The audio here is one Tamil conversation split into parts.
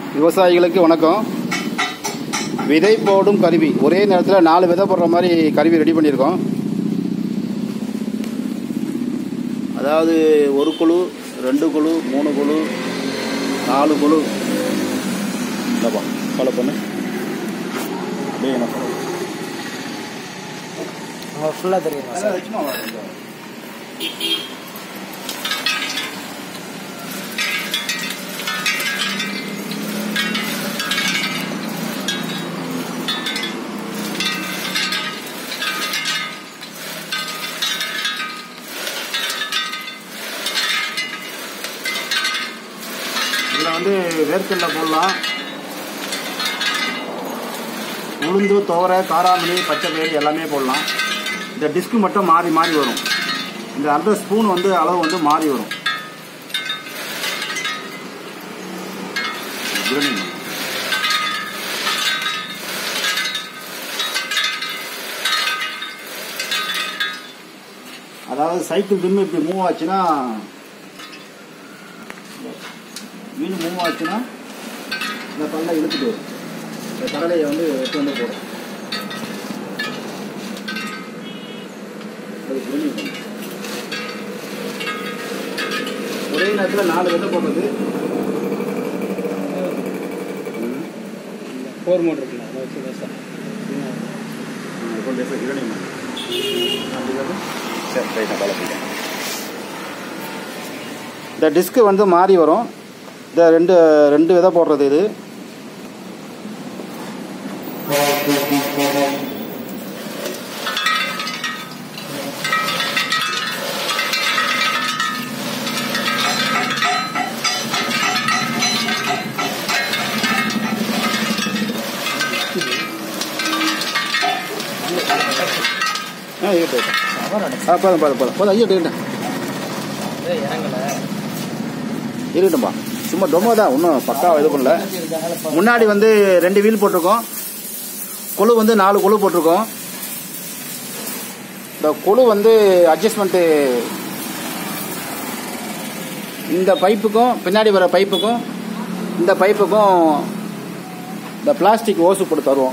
விவசாயிகளுக்கு வணக்கம் விதை போடும் கருவி ஒரே நேரத்தில் நாலு விதை போடுற மாதிரி கருவி ரெடி பண்ணியிருக்கோம் அதாவது ஒரு குழு ரெண்டு குழு மூணு குழு நாலு குழு இல்லைப்பா ஃபாலோ பண்ணு அப்படியே என்ன follow பண்ணு. உங்களுக்கு ஃபுல்லாக தெரியுமா சார் அதெல்லாம் சும்மா வா, இந்த. இதில் வந்து வேர்க்கடலை போடலாம் உளுந்து துவரை காராமணி பச்சை பயிறு எல்லாமே போடலாம் இந்த டிஸ்க்கு மட்டும் மாறி மாறி வரும் இந்த அந்த ஸ்பூன் வந்து அளவு வந்து மாறி வரும் கிரேனிங். அதாவது சைக்கிள் திம்மு இப்படி மூவ் ஆச்சுன்னா மீன் மூவ் ஆச்சுன்னா இந்த பல்ல இழுத்துட்டு வரும் இந்த கடலையை வந்து எடுத்து வந்து போடும் அது கிரேனிங் பண்ணும். ஒரே நேரத்தில் நாலு விதை போடுறது ஃபோர் மோட் இருக்குல்ல அதை வச்சு தான் சார் இப்போ பேச கிரேனிங் பண்ணும். அப்படிங்கிறது சரி ரைட் நான் ஃபாலோ பண்ணிட்டேன் இந்த டிஸ்க்கு வந்து மாறி வரும் இந்த ரெண்டு ரெண்டு விதை போடுறது இது ஆ இருக்கட்டும் ஆ போதும் போதும் போதும் போதும் ஐயோ இருக்கட்டும் இறங்கலை இருக்கட்டும்பா சும்மா டொமோ தான் இன்னும் பக்கா இது பண்ணல முன்னாடி வந்து ரெண்டு வீல் போட்டிருக்கோம் கொழு வந்து நாலு கொழு போட்டிருக்கோம் இந்த கொழு வந்து அட்ஜஸ்ட்மெண்ட்டு இந்த பைப்புக்கும் பின்னாடி வர பைப்புக்கும் இந்த பைப்புக்கும் இந்த பிளாஸ்டிக் ஓசு போட்டு தருவோம்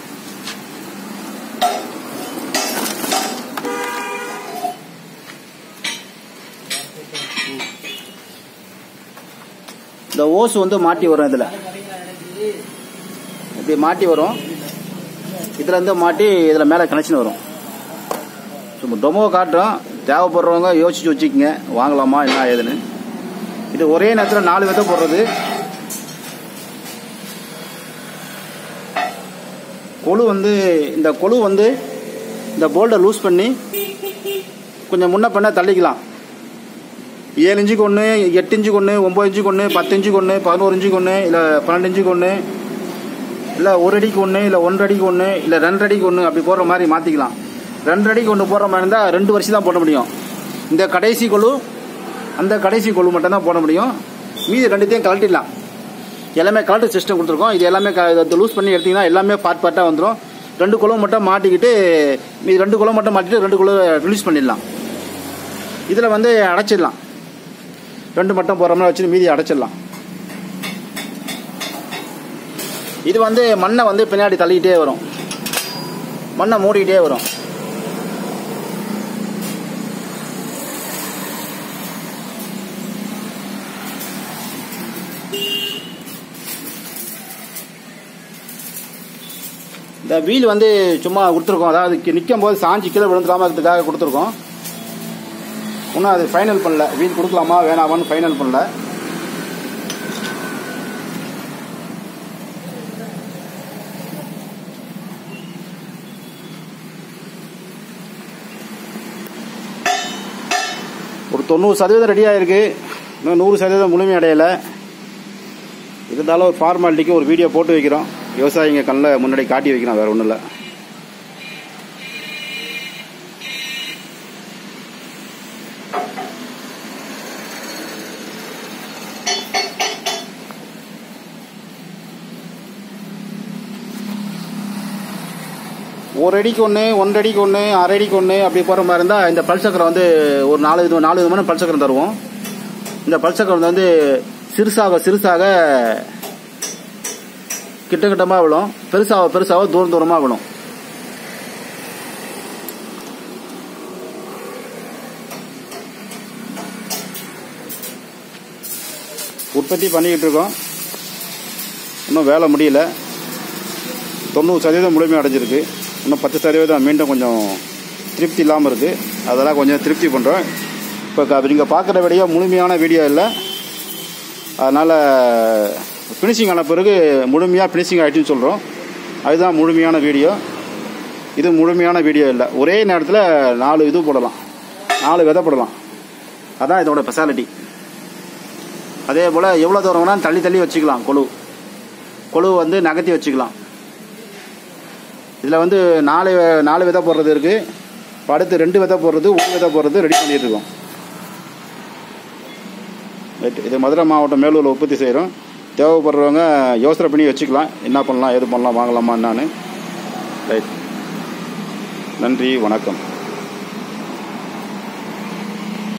இந்த ஓசு வந்து மாட்டி வரும் இதில் இப்படி மாட்டி வரும் இதில் இருந்து மாட்டி இதில் மேலே கனெக்ஷன் வரும் சும்மா டொமோ காட்டுறோம் தேவைப்படுறவங்க யோசிச்சு வச்சுக்கோங்க வாங்கலாமா என்ன ஏதுன்னு இது ஒரே நேரத்தில் நாலு விதை போடுறது கொழு வந்து இந்த கொழு வந்து இந்த போல்டை லூஸ் பண்ணி கொஞ்சம் முன்ன பண்ண தள்ளிக்கலாம் ஏழு இன்ச்சுக்கு ஒன்று எட்டு இன்ச்சுக்கு ஒன்று ஒம்பது இன்ச்சுக்கு ஒன்று பத்து இன்ச்சுக்கு ஒன்று பதினோரு இன்ச்சுக்கு ஒன்று இல்லை பன்னெண்டு இன்ச்சுக்கு ஒன்று இல்லை ஒரு அடிக்கு ஒன்று இல்லை ஒன்றரை அடிக்கு ஒன்று இல்லை ரெண்டு அடிக்கு ஒன்று அப்படி போடுற மாதிரி மாற்றிக்கலாம் ரெண்டு அடிக்கு ஒன்று போடுற மாதிரி இருந்தால் ரெண்டு வருஷம் தான் போட முடியும் இந்த கடைசி கொழு அந்த கடைசி கொழு மட்டும் தான் போட முடியும் மீதி ரெண்டுத்தையும் கழட்டிடலாம் எல்லாமே கலெக்டர் சிஸ்டம் கொடுத்துருக்கோம் இது எல்லாமே லூஸ் பண்ணி எடுத்தீங்கன்னா எல்லாமே பார்ட் பார்ட்டாக வந்துடும் ரெண்டு குளம் மட்டும் மாட்டிக்கிட்டு மீதி ரெண்டு குளம் மட்டும் மாட்டிட்டு ரெண்டு குளம் ரிலீஸ் பண்ணிடலாம் இதில் வந்து அடைச்சிடலாம் ரெண்டு மட்டும் போகிற மாதிரி வச்சு மீதி அடைச்சிடலாம் இது வந்து மண்ணை வந்து பின்னாடி தள்ளிக்கிட்டே வரும் மண்ணை மூடிக்கிட்டே வரும் இந்த வீல் வந்து சும்மா கொடுத்துருக்கோம் அதாவது நிற்கும் போது சாஞ்சி கீழே விழுந்துடாம இருக்கிறதுக்காக கொடுத்துருக்கோம் இன்னும் அது ஃபைனல் பண்ணல வீல் கொடுக்கலாமா வேணாமான்னு ஃபைனல் பண்ணல ஒரு தொண்ணூறு சதவீதம் ரெடி ஆயிருக்கு இன்னும் நூறு சதவீதம் முழுமை அடையலை இருந்தாலும் ஒரு ஃபார்மாலிட்டிக்கு ஒரு வீடியோ போட்டு வைக்கிறோம் விவசாயிங்க கண்ணில் முன்னாடி காட்டி வைக்கிறோம் வேற ஒன்றும் இல்லை ஒரு அடிக்கு ஒன்று ஒன்றரை அடிக்கு ஒன்று அரை அடிக்கு ஒன்று அப்படி போகிற மாதிரி இருந்தால் இந்த பல்சக்கரம் வந்து ஒரு நாலு விதம் நாலு விதமான பல்சக்கரம் தருவோம் இந்த பல்சக்கரம் வந்து சிறுசாக சிறுசாக கிட்ட கிட்டமாக விழும் பெருசாக பெருசாக தூரம் தூரமாக விழும் உற்பத்தி பண்ணிக்கிட்டு இருக்கோம் இன்னும் வேலை முடியல தொண்ணூறு சதவீதம் முழுமை அடைஞ்சிருக்கு இன்னும் பத்து சதவீதம் மீண்டும் கொஞ்சம் திருப்தி இல்லாமல் இருக்குது அதெல்லாம் கொஞ்சம் திருப்தி பண்ணுறோம் இப்போ நீங்கள் பார்க்குற வீடியோ முழுமையான வீடியோ இல்லை அதனால் ஃபினிஷிங் ஆன பிறகு முழுமையாக ஃபினிஷிங் ஆகிடுச்சுன்னு சொல்கிறோம் அதுதான் முழுமையான வீடியோ இது முழுமையான வீடியோ இல்லை ஒரே நேரத்தில் நாலு இது போடலாம் நாலு விதை போடலாம் அதான் இதோட ஸ்பெஷாலிட்டி அதே போல் எவ்வளோ தூரம் வேணாலும் தள்ளி தள்ளி வச்சுக்கலாம் கொழு கொழு வந்து நகர்த்தி வச்சுக்கலாம் இதில் வந்து நாலு நாலு விதை போடுறது இருக்குது இப்போ அடுத்து ரெண்டு விதை போடுறது ஒரு விதை போடுறது ரெடி பண்ணிட்டு இருக்கோம் ரைட் இது மதுரை மாவட்டம் மேலூரில் உற்பத்தி செய்கிறோம் தேவைப்படுறவங்க யோசனை பண்ணி வச்சுக்கலாம் என்ன பண்ணலாம் எது பண்ணலாம் வாங்கலாமா என்னான்னு ரைட் நன்றி வணக்கம்